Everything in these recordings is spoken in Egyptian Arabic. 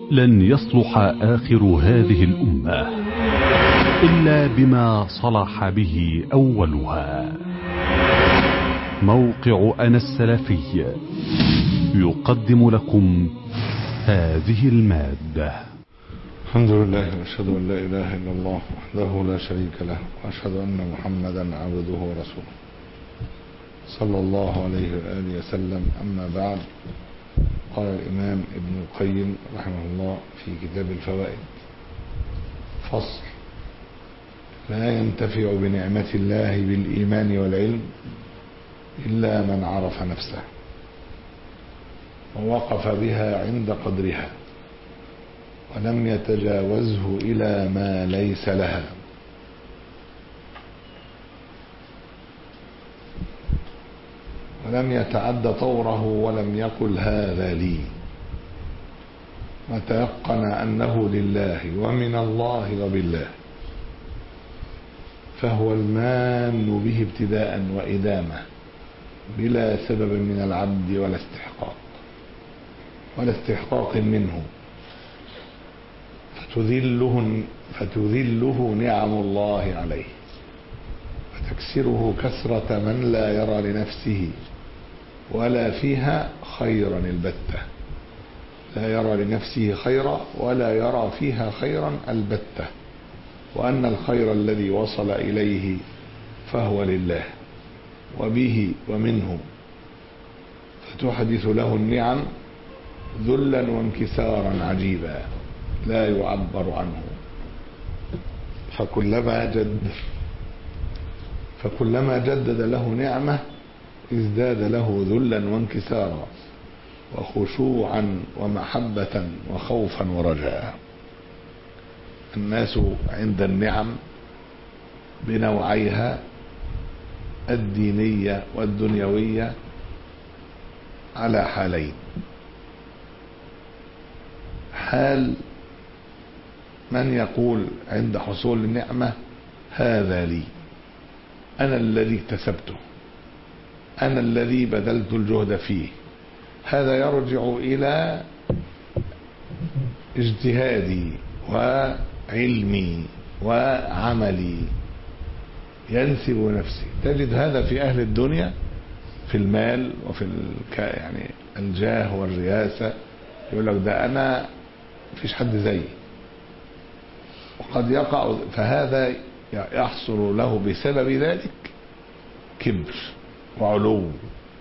لن يصلح آخر هذه الأمة إلا بما صلح به أولها موقع أنا السلفي يقدم لكم هذه المادة الحمد لله واشهد ان لا اله الا الله وحده لا شريك له واشهد ان محمدا عبده ورسوله صلى الله عليه واله وسلم اما بعد قال الامام ابن القيم رحمه الله في كتاب الفوائد فصل لا ينتفع بنعمه الله بالايمان والعلم الا من عرف نفسه ووقف بها عند قدرها ولم يتجاوزه إلى ما ليس لها ولم يتعد طوره ولم يقل هذا لي وتيقن أنه لله ومن الله وبالله فهو المان به ابتداء وإدامة بلا سبب من العبد ولا استحقاق ولا استحقاق منه فتذله فتذله نعم الله عليه وتكسره كسرة من لا يرى لنفسه ولا فيها خيرا البتة لا يرى لنفسه خيرا ولا يرى فيها خيرا البتة وأن الخير الذي وصل إليه فهو لله وبه ومنه فتحدث له النعم ذلا وانكسارا عجيبا لا يعبر عنه فكلما جد فكلما جدد له نعمة ازداد له ذلا وانكسارا وخشوعا ومحبة وخوفا ورجاء الناس عند النعم بنوعيها الدينية والدنيوية على حالين حال من يقول عند حصول النعمة هذا لي أنا الذي اكتسبته أنا الذي بذلت الجهد فيه هذا يرجع إلى اجتهادي وعلمي وعملي ينسب نفسي تجد هذا في أهل الدنيا في المال وفي يعني الجاه والرياسة يقول لك ده أنا مفيش حد زيي وقد يقع فهذا يحصل له بسبب ذلك كبر وعلو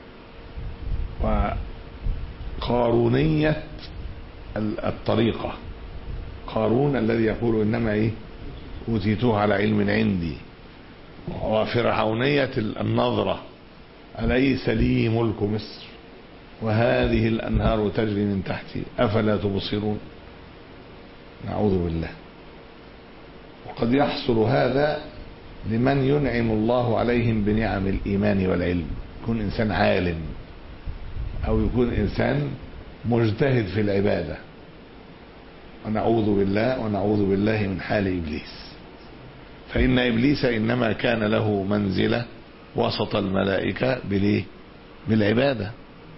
وقارونية الطريقة قارون الذي يقول إنما إيه أوتيته على علم عندي وفرعونية النظرة أليس لي ملك مصر وهذه الأنهار تجري من تحتي أفلا تبصرون نعوذ بالله وقد يحصل هذا لمن ينعم الله عليهم بنعم الإيمان والعلم يكون إنسان عالم أو يكون إنسان مجتهد في العبادة ونعوذ بالله ونعوذ بالله من حال إبليس فإن إبليس إنما كان له منزلة وسط الملائكة بليه بالعبادة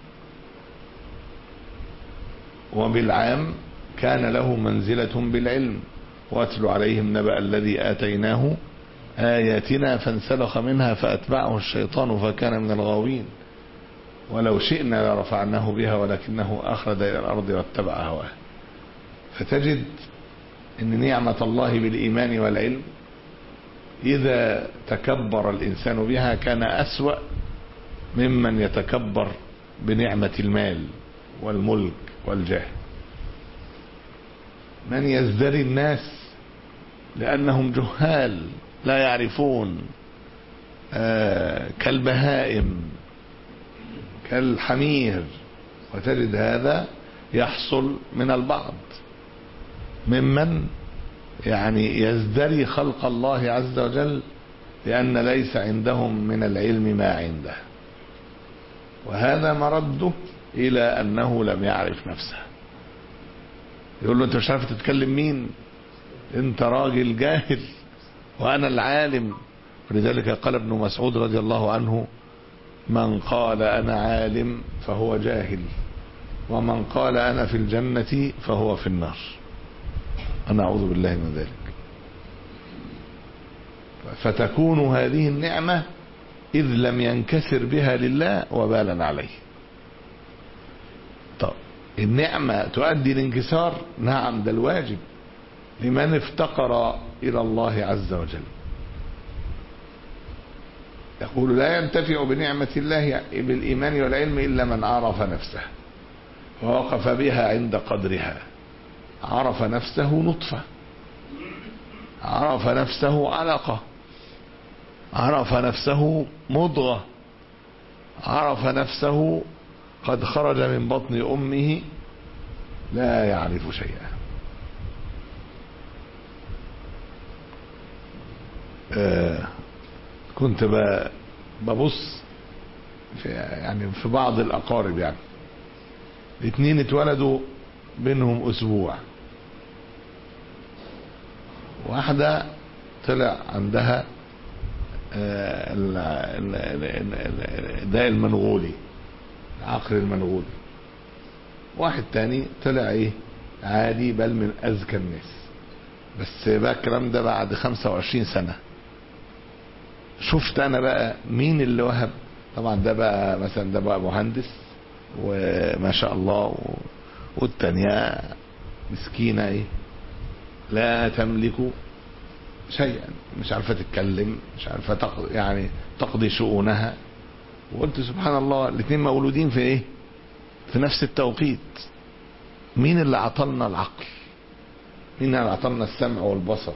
وبالعام كان له منزلة بالعلم واتل عليهم نبأ الذي آتيناه آياتنا فانسلخ منها فأتبعه الشيطان فكان من الغاوين ولو شئنا لرفعناه بها ولكنه أخرج إلى الأرض واتبع هواه فتجد أن نعمة الله بالإيمان والعلم إذا تكبر الإنسان بها كان أسوأ ممن يتكبر بنعمة المال والملك والجاه من يزدري الناس لأنهم جهال لا يعرفون آه كالبهائم كالحمير وتجد هذا يحصل من البعض ممن يعني يزدري خلق الله عز وجل لأن ليس عندهم من العلم ما عنده وهذا مرده إلى أنه لم يعرف نفسه يقول له أنت مش عارف تتكلم مين أنت راجل جاهل وأنا العالم ولذلك قال ابن مسعود رضي الله عنه من قال أنا عالم فهو جاهل ومن قال أنا في الجنة فهو في النار أنا أعوذ بالله من ذلك فتكون هذه النعمة إذ لم ينكسر بها لله وبالا عليه طب النعمة تؤدي الانكسار نعم ده الواجب لمن افتقر إلى الله عز وجل يقول لا ينتفع بنعمة الله بالإيمان والعلم إلا من عرف نفسه ووقف بها عند قدرها عرف نفسه نطفة عرف نفسه علقة عرف نفسه مضغة عرف نفسه قد خرج من بطن أمه لا يعرف شيئا آه كنت ببص في يعني في بعض الأقارب يعني الاثنين اتولدوا بينهم أسبوع واحدة طلع عندها الداء المنغولي العقل المنغولي واحد تاني طلع ايه عادي بل من اذكى الناس بس بقى الكلام ده بعد 25 سنة شفت انا بقى مين اللي وهب طبعا ده بقى مثلا ده بقى مهندس وما شاء الله و... والتانية مسكينة ايه لا تملك شيئا مش عارفة تتكلم مش عارفة تقضي يعني تقضي شؤونها وقلت سبحان الله الاثنين مولودين في ايه في نفس التوقيت مين اللي عطلنا العقل مين اللي عطلنا السمع والبصر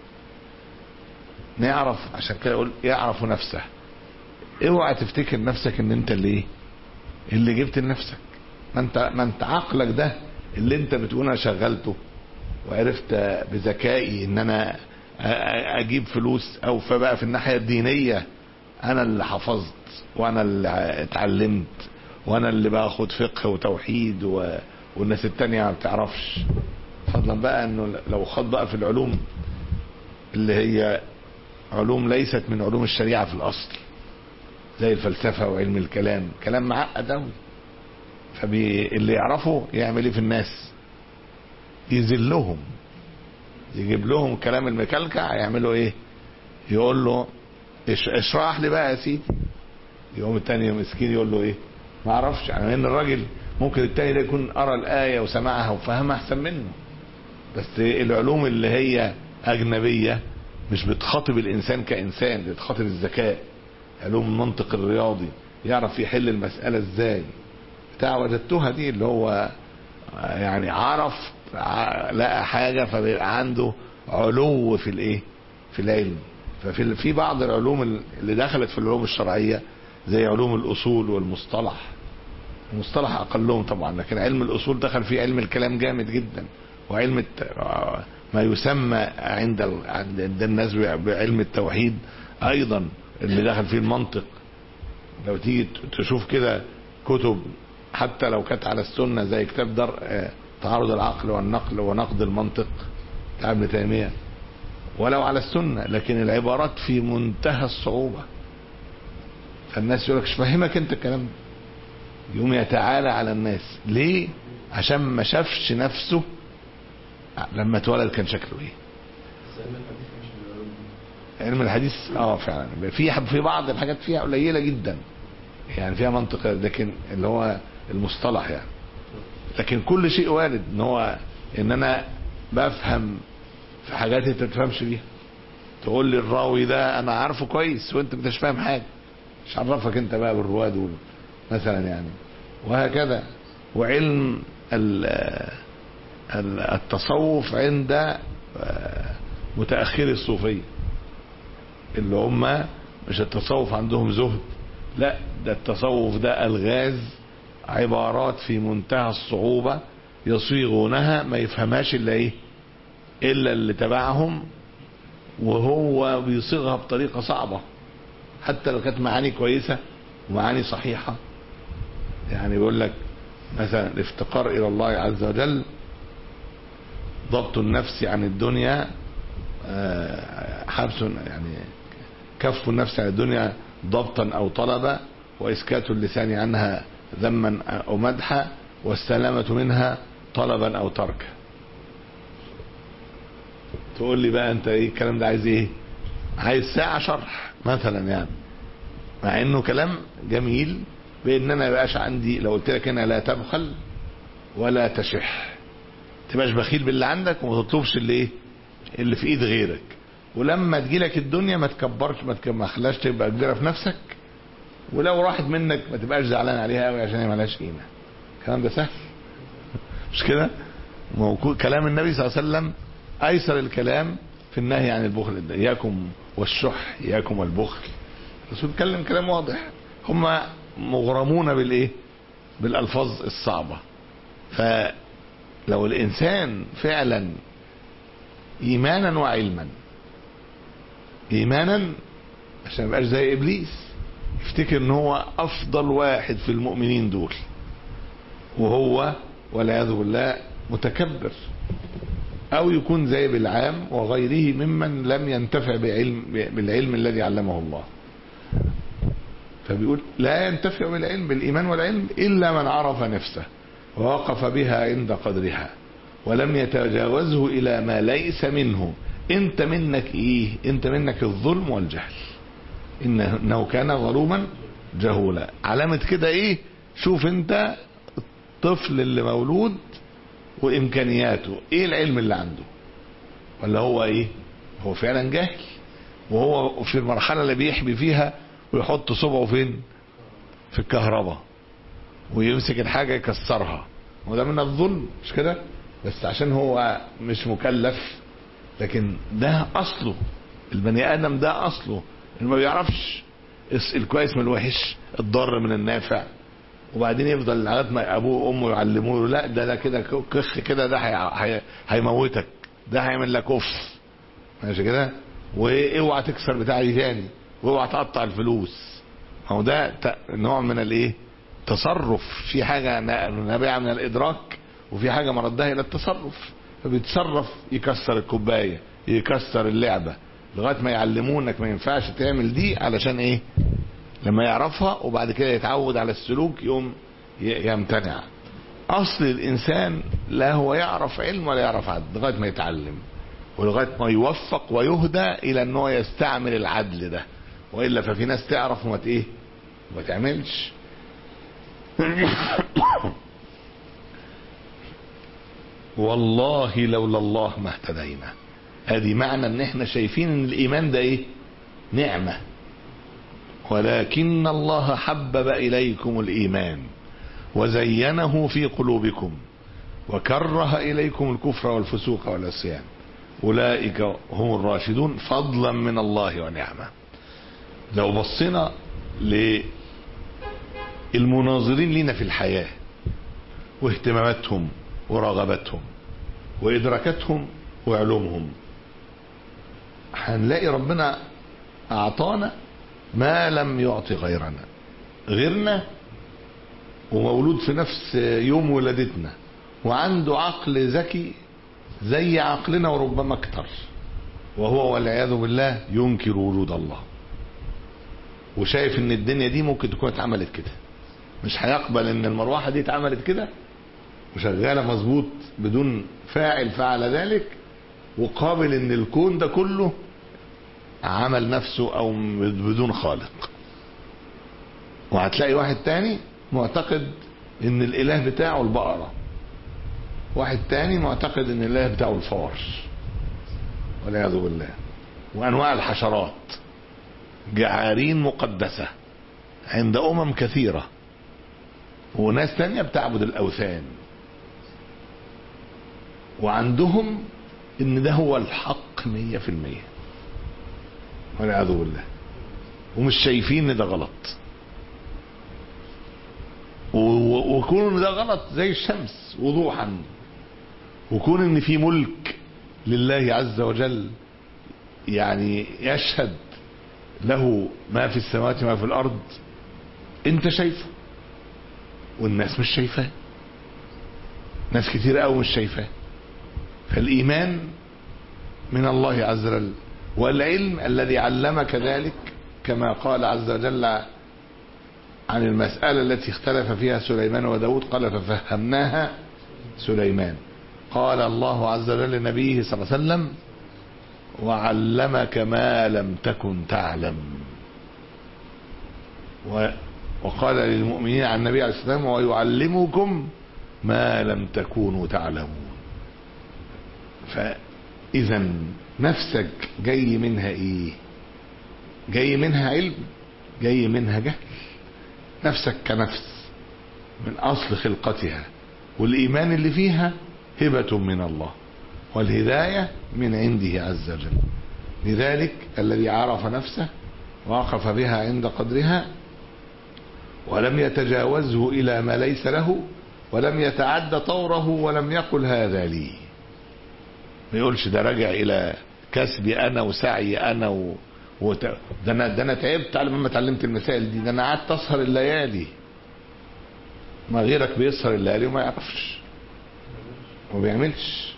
نعرف عشان كده يقول يعرف نفسه اوعى تفتكر نفسك ان انت اللي ايه اللي جبت لنفسك ما انت ما انت عقلك ده اللي انت بتقول انا شغلته وعرفت بذكائي ان انا اجيب فلوس او فبقى في الناحيه الدينيه انا اللي حفظت وانا اللي اتعلمت وانا اللي باخد فقه وتوحيد و... والناس التانية ما بتعرفش فضلا بقى انه لو خد بقى في العلوم اللي هي علوم ليست من علوم الشريعة في الاصل زي الفلسفة وعلم الكلام كلام معقد قوي فاللي يعرفه يعمل ايه في الناس يذلهم يجيب لهم كلام المكلكع يعملوا ايه يقول له اشرح لي بقى يا سيدي يقوم التاني مسكين يقول له ايه ما اعرفش يعني ان الراجل ممكن التاني ده يكون قرا الايه وسمعها وفهمها احسن منه بس العلوم اللي هي اجنبيه مش بتخاطب الانسان كانسان بتخاطب الذكاء علوم المنطق الرياضي يعرف يحل المساله ازاي بتاع وجدتها دي اللي هو يعني عرف لقى حاجه فبيبقى عنده علو في الايه في العلم ففي في بعض العلوم اللي دخلت في العلوم الشرعيه زي علوم الاصول والمصطلح المصطلح اقلهم طبعا لكن علم الاصول دخل فيه علم الكلام جامد جدا وعلم ما يسمى عند عند الناس بعلم التوحيد ايضا اللي دخل فيه المنطق لو تيجي تشوف كده كتب حتى لو كانت على السنه زي كتاب در تعارض العقل والنقل ونقد المنطق بتاع ابن تيميه ولو على السنه لكن العبارات في منتهى الصعوبه فالناس يقول لك مش فاهمك انت الكلام ده يقوم يتعالى على الناس ليه عشان ما شافش نفسه لما اتولد كان شكله ايه علم الحديث اه فعلا في في بعض الحاجات فيها قليله جدا يعني فيها منطق لكن اللي هو المصطلح يعني لكن كل شيء وارد ان هو ان انا بفهم في حاجات انت ما بتفهمش بيها تقول لي الراوي ده انا عارفه كويس وانت مش فاهم حاجه مش عرفك انت بقى بالرواد دول مثلا يعني وهكذا وعلم التصوف عند متأخري الصوفية اللي هم مش التصوف عندهم زهد لا ده التصوف ده الغاز عبارات في منتهى الصعوبة يصيغونها ما يفهمهاش الا ايه الا اللي تبعهم وهو بيصيغها بطريقة صعبة حتى لو كانت معاني كويسة ومعاني صحيحة يعني بيقول لك مثلا الافتقار الى الله عز وجل ضبط النفس عن الدنيا حبس يعني كف النفس عن الدنيا ضبطا او طلبا واسكات اللسان عنها ذما او مدحا والسلامة منها طلبا أو تركا تقول لي بقى انت ايه الكلام ده عايز ايه عايز ساعة شرح مثلا يعني مع انه كلام جميل بان انا يبقاش عندي لو قلت لك هنا لا تبخل ولا تشح تبقاش بخيل باللي عندك وما تطلبش اللي ايه اللي في ايد غيرك ولما تجيلك الدنيا ما تكبرش ما تك- ما تخليهاش تبقى كبيره في نفسك ولو راحت منك ما تبقاش زعلان عليها قوي عشان هي ملهاش قيمه الكلام ده سهل مش كده موجود كلام النبي صلى الله عليه وسلم ايسر الكلام في النهي عن البخل ده اياكم والشح اياكم والبخل الرسول اتكلم كلام واضح هم مغرمون بالايه بالالفاظ الصعبه فلو الانسان فعلا ايمانا وعلما ايمانا عشان ما يبقاش زي ابليس يفتكر ان هو افضل واحد في المؤمنين دول وهو والعياذ بالله متكبر او يكون زي بالعام وغيره ممن لم ينتفع بعلم بالعلم الذي علمه الله فبيقول لا ينتفع بالعلم بالايمان والعلم الا من عرف نفسه ووقف بها عند قدرها ولم يتجاوزه الى ما ليس منه انت منك ايه انت منك الظلم والجهل إنه انه كان ظلوما جهولا علامة كده ايه شوف انت الطفل اللي مولود وامكانياته ايه العلم اللي عنده ولا هو ايه هو فعلا جاهل وهو في المرحلة اللي بيحبي فيها ويحط صبعه فين في الكهرباء ويمسك الحاجة يكسرها وده من الظلم مش كده بس عشان هو مش مكلف لكن ده اصله البني ادم ده اصله اللي ما بيعرفش الس- الكويس من الوحش الضار من النافع وبعدين يفضل لغايه ما ابوه وامه يعلموه له لا ده ده كده كخ كده ده هي- هي- هيموتك ده هيعمل لك اوف ماشي كده واوعى تكسر بتاع دي تاني واوعى تقطع الفلوس ما هو ده ت- نوع من الايه تصرف في حاجه نا- نابعه من الادراك وفي حاجه مردها الى التصرف فبيتصرف يكسر الكوبايه يكسر اللعبه لغايه ما يعلموه انك ما ينفعش تعمل دي علشان ايه لما يعرفها وبعد كده يتعود على السلوك يقوم ي- يمتنع اصل الانسان لا هو يعرف علم ولا يعرف عدل لغايه ما يتعلم ولغايه ما يوفق ويهدى الى ان هو يستعمل العدل ده والا ففي ناس تعرف وما ت- ايه ما تعملش والله لولا الله ما اهتدينا ادي معنى ان احنا شايفين ان الايمان ده ايه نعمه ولكن الله حبب اليكم الايمان وزينه في قلوبكم وكره اليكم الكفر والفسوق والعصيان اولئك هم الراشدون فضلا من الله ونعمه لو بصينا للمناظرين لنا في الحياه واهتماماتهم ورغباتهم وادراكاتهم وعلومهم هنلاقي ربنا اعطانا ما لم يعطي غيرنا غيرنا ومولود في نفس يوم ولادتنا وعنده عقل ذكي زي عقلنا وربما اكتر وهو والعياذ بالله ينكر وجود الله وشايف ان الدنيا دي ممكن تكون اتعملت كده مش هيقبل ان المروحه دي اتعملت كده وشغاله مظبوط بدون فاعل فعل ذلك وقابل ان الكون ده كله عمل نفسه او بدون خالق وهتلاقي واحد تاني معتقد ان الاله بتاعه البقرة واحد تاني معتقد ان الاله بتاعه الفار والعياذ بالله وانواع الحشرات جعارين مقدسة عند امم كثيرة وناس تانية بتعبد الاوثان وعندهم ان ده هو الحق مية في المية والعياذ بالله ومش شايفين ان ده غلط وكون ان ده غلط زي الشمس وضوحا وكون ان في ملك لله عز وجل يعني يشهد له ما في السماوات وما في الارض انت شايفه والناس مش شايفاه ناس كتير قوي مش شايفاه فالايمان من الله عز وجل والعلم الذي علمك ذلك كما قال عز وجل عن المسألة التي اختلف فيها سليمان وداود قال ففهمناها سليمان قال الله عز وجل لنبيه صلى الله عليه وسلم وعلمك ما لم تكن تعلم و وقال للمؤمنين عن النبي عليه الصلاة والسلام ويعلمكم ما لم تكونوا تعلمون فإذا نفسك جاي منها ايه جاي منها علم جاي منها جهل نفسك كنفس من اصل خلقتها والايمان اللي فيها هبة من الله والهداية من عنده عز وجل لذلك الذي عرف نفسه وقف بها عند قدرها ولم يتجاوزه الى ما ليس له ولم يتعد طوره ولم يقل هذا لي ما يقولش ده راجع الى كسبي انا وسعي انا و... وت... ده انا ده انا تعبت على ما اتعلمت المسائل دي ده انا قعدت اسهر الليالي ما غيرك بيسهر الليالي وما يعرفش وما بيعملش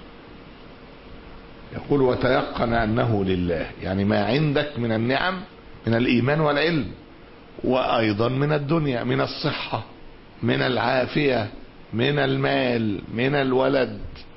يقول وتيقن انه لله يعني ما عندك من النعم من الايمان والعلم وايضا من الدنيا من الصحه من العافيه من المال من الولد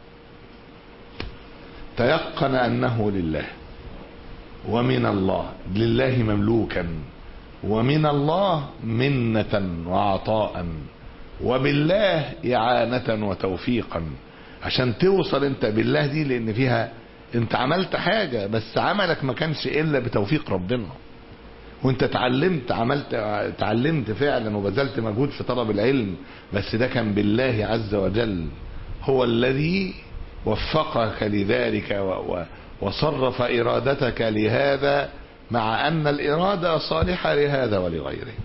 تيقن انه لله ومن الله لله مملوكا ومن الله منة وعطاء وبالله إعانة وتوفيقا عشان توصل انت بالله دي لان فيها انت عملت حاجة بس عملك ما كانش الا بتوفيق ربنا وانت اتعلمت عملت اتعلمت فعلا وبذلت مجهود في طلب العلم بس ده كان بالله عز وجل هو الذي وفقك لذلك و و وصرف ارادتك لهذا مع ان الاراده صالحه لهذا ولغيره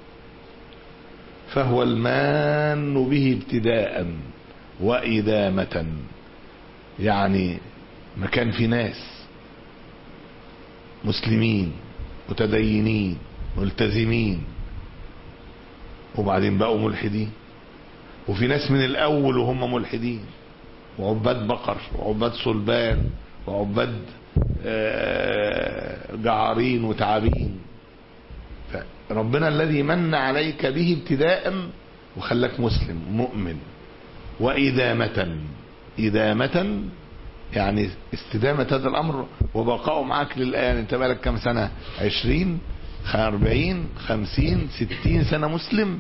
فهو المان به ابتداء وادامه يعني ما كان في ناس مسلمين متدينين ملتزمين وبعدين بقوا ملحدين وفي ناس من الاول وهم ملحدين وعباد بقر وعباد صلبان وعباد جعارين وتعابين فربنا الذي من عليك به ابتداء وخلك مسلم مؤمن وإدامة إدامة يعني استدامة هذا الأمر وبقاؤه معك للآن أنت بقالك كم سنة عشرين أربعين خمسين ستين سنة مسلم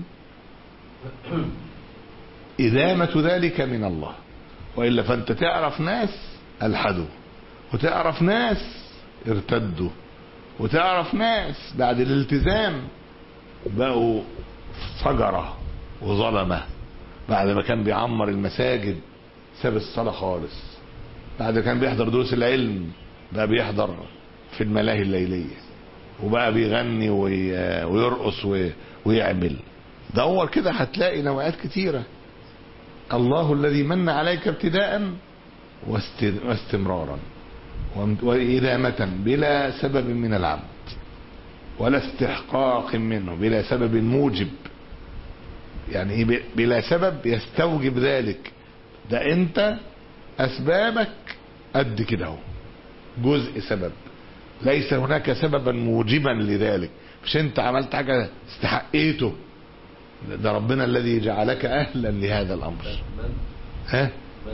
إدامة ذلك من الله وإلا فأنت تعرف ناس ألحدوا وتعرف ناس ارتدوا وتعرف ناس بعد الالتزام بقوا فجرة وظلمة بعد ما كان بيعمر المساجد ساب الصلاة خالص بعد كان بيحضر دروس العلم بقى بيحضر في الملاهي الليلية وبقى بيغني ويرقص ويعمل دور كده هتلاقي نوعات كتيرة الله الذي من عليك ابتداء واستمرارا وإدامة بلا سبب من العبد ولا استحقاق منه بلا سبب موجب يعني ايه بلا سبب يستوجب ذلك ده انت اسبابك قد كده اهو جزء سبب ليس هناك سببا موجبا لذلك مش انت عملت حاجه استحقيته ده ربنا الذي جعلك اهلا لهذا الامر ها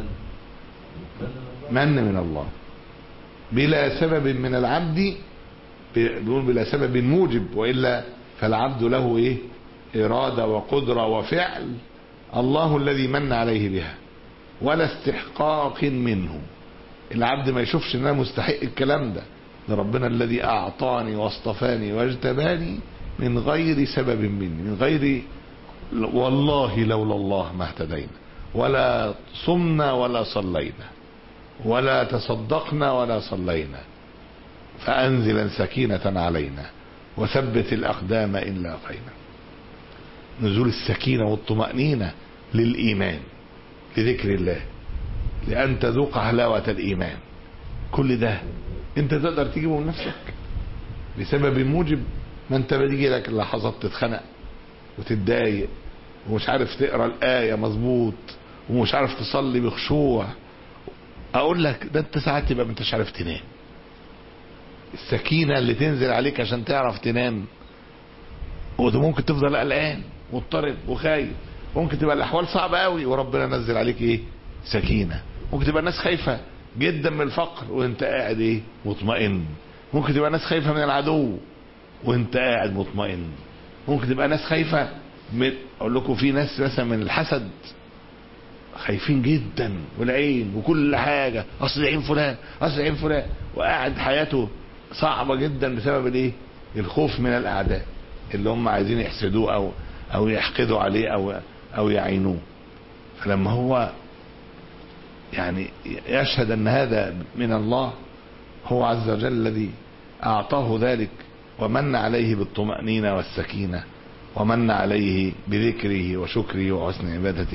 من من الله بلا سبب من العبد بيقول بلا سبب موجب والا فالعبد له ايه اراده وقدره وفعل الله الذي من عليه بها ولا استحقاق منه العبد ما يشوفش ان انا مستحق الكلام ده ده ربنا الذي اعطاني واصطفاني واجتباني من غير سبب مني من غير والله لولا الله ما اهتدينا ولا صمنا ولا صلينا ولا تصدقنا ولا صلينا فأنزلا سكينة علينا وثبت الأقدام إن لاقينا نزول السكينة والطمأنينة للإيمان لذكر الله لأن تذوق حلاوة الإيمان كل ده أنت تقدر تجيبه من نفسك بسبب موجب ما أنت بتيجي لك لحظات تتخنق وتتضايق ومش عارف تقرا الآية مظبوط ومش عارف تصلي بخشوع اقول لك ده انت ساعات تبقى ما انتش عارف تنام السكينه اللي تنزل عليك عشان تعرف تنام وممكن تفضل قلقان مضطرب وخايف ممكن تبقى الاحوال صعبه قوي وربنا نزل عليك ايه سكينه ممكن تبقى الناس خايفه جدا من الفقر وانت قاعد ايه مطمئن ممكن تبقى ناس خايفه من العدو وانت قاعد مطمئن ممكن تبقى ناس خايفه من اقول لكم في ناس مثلا من الحسد خايفين جدا والعين وكل حاجه اصل عين فلان اصل عين فلان وقاعد حياته صعبه جدا بسبب الايه الخوف من الاعداء اللي هم عايزين يحسدوه او او يحقدوا عليه او او يعينوه فلما هو يعني يشهد ان هذا من الله هو عز وجل الذي اعطاه ذلك ومن عليه بالطمأنينة والسكينة ومن عليه بذكره وشكره وحسن عبادته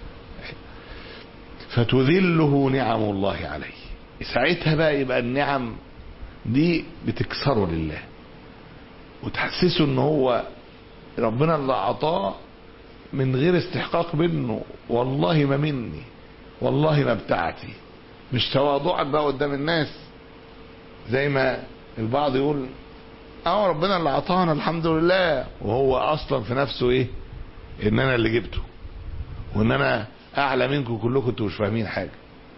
فتذله نعم الله عليه ساعتها بقى يبقى النعم دي بتكسره لله وتحسسه ان هو ربنا اللي اعطاه من غير استحقاق منه والله ما مني والله ما بتاعتي مش تواضعا بقى قدام الناس زي ما البعض يقول اه ربنا اللي اعطانا الحمد لله وهو اصلا في نفسه ايه ان انا اللي جبته وان انا اعلى منكم كلكم انتوا مش فاهمين حاجه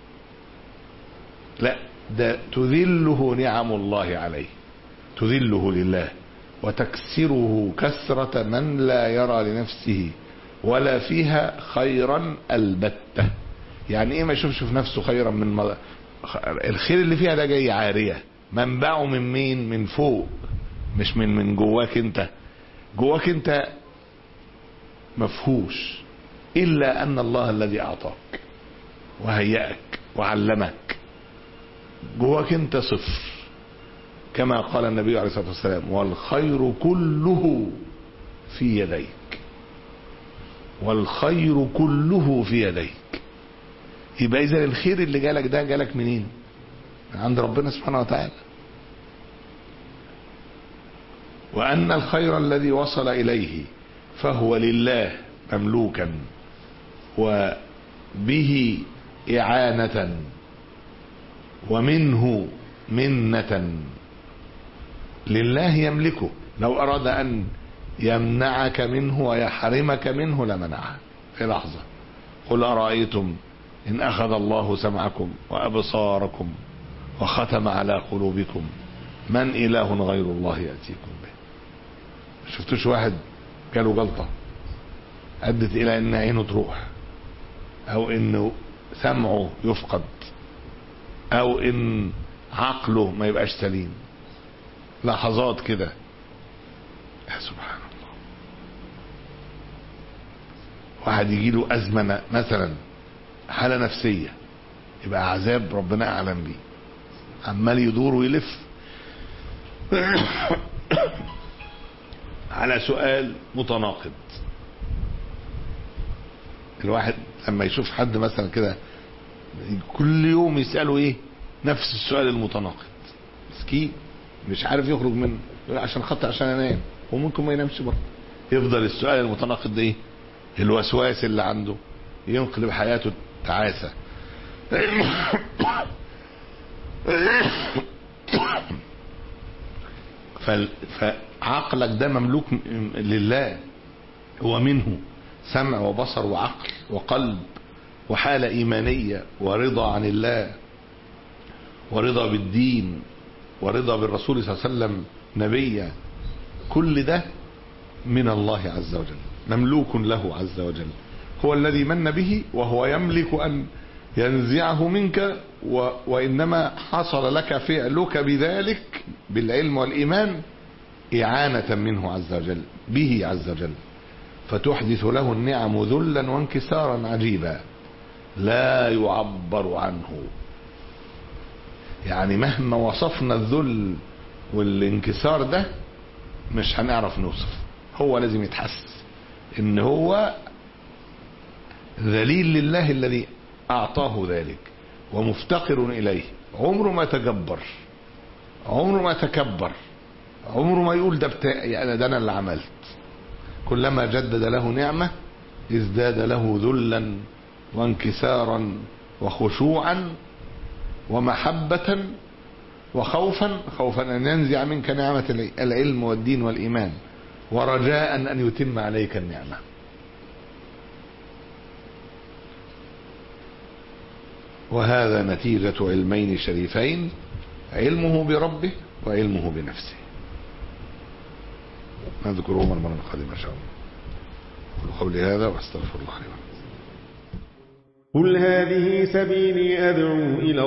لا ده تذله نعم الله عليه تذله لله وتكسره كسرة من لا يرى لنفسه ولا فيها خيرا البتة يعني ايه ما يشوفش في نفسه خيرا من مض... الخير اللي فيها ده جاي عارية منبعه من مين من فوق مش من من جواك انت جواك انت مفهوش الا ان الله الذي اعطاك وهيأك وعلمك جواك انت صفر كما قال النبي عليه الصلاه والسلام والخير كله في يديك والخير كله في يديك يبقى اذا الخير اللي جالك ده جالك منين من عند ربنا سبحانه وتعالى وان الخير الذي وصل اليه فهو لله مملوكا وبه اعانه ومنه منه لله يملكه لو اراد ان يمنعك منه ويحرمك منه لمنعه في لحظه قل ارايتم ان اخذ الله سمعكم وابصاركم وختم على قلوبكم من اله غير الله ياتيكم به شفتوش واحد جاله جلطه ادت الى ان عينه تروح او انه سمعه يفقد او ان عقله ما يبقاش سليم لحظات كده يا سبحان الله واحد يجي له ازمه مثلا حاله نفسيه يبقى عذاب ربنا اعلم بيه عمال يدور ويلف على سؤال متناقض الواحد لما يشوف حد مثلا كده كل يوم يسأله ايه نفس السؤال المتناقض مسكين مش عارف يخرج منه عشان خاطر عشان انام وممكن ما ينامش برضه يفضل السؤال المتناقض ده ايه الوسواس اللي عنده ينقلب حياته تعاسة فعقلك ده مملوك لله هو منه سمع وبصر وعقل وقلب وحالة إيمانية ورضا عن الله ورضا بالدين ورضا بالرسول صلى الله عليه وسلم نبيا كل ده من الله عز وجل مملوك له عز وجل هو الذي من به وهو يملك أن ينزعه منك و وإنما حصل لك فعلك بذلك بالعلم والإيمان إعانة منه عز وجل به عز وجل فتحدث له النعم ذلا وانكسارا عجيبا لا يعبر عنه يعني مهما وصفنا الذل والانكسار ده مش هنعرف نوصف هو لازم يتحسس ان هو ذليل لله الذي اعطاه ذلك ومفتقر اليه عمره ما تجبر عمره ما تكبر عمره ما يقول ده بتاعي انا ده انا اللي عملت كلما جدد له نعمه ازداد له ذلا وانكسارا وخشوعا ومحبة وخوفا خوفا أن ينزع منك نعمة العلم والدين والإيمان ورجاء أن يتم عليك النعمة وهذا نتيجة علمين شريفين علمه بربه وعلمه بنفسه نذكرهما المرة القادمة إن شاء الله أقول قولي هذا وأستغفر الله لي ولكم قل هذه سبيلي أدعو إلى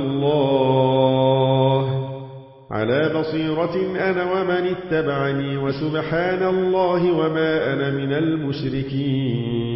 الله على بصيرة أنا ومن اتبعني وسبحان الله وما أنا من المشركين